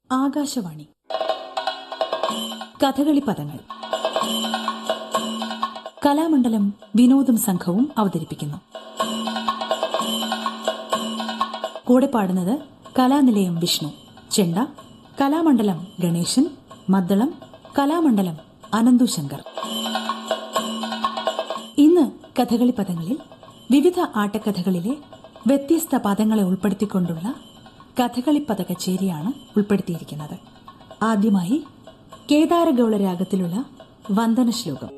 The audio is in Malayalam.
ആകാശവാണി കഥകളി പദങ്ങൾ കലാമണ്ഡലം വിനോദം സംഘവും അവതരിപ്പിക്കുന്നു കൂടെ പാടുന്നത് കലാനിലയം വിഷ്ണു ചെണ്ട കലാമണ്ഡലം ഗണേശൻ മദ്ദളം കലാമണ്ഡലം അനന്തു ശങ്കർ ഇന്ന് കഥകളി പദങ്ങളിൽ വിവിധ ആട്ടക്കഥകളിലെ വ്യത്യസ്ത പദങ്ങളെ ഉൾപ്പെടുത്തിക്കൊണ്ടുള്ള കഥകളിപ്പദ കച്ചേരിയാണ് ഉൾപ്പെടുത്തിയിരിക്കുന്നത് ആദ്യമായി കേദാരഗൗള രാഗത്തിലുള്ള വന്ദന ശ്ലോകം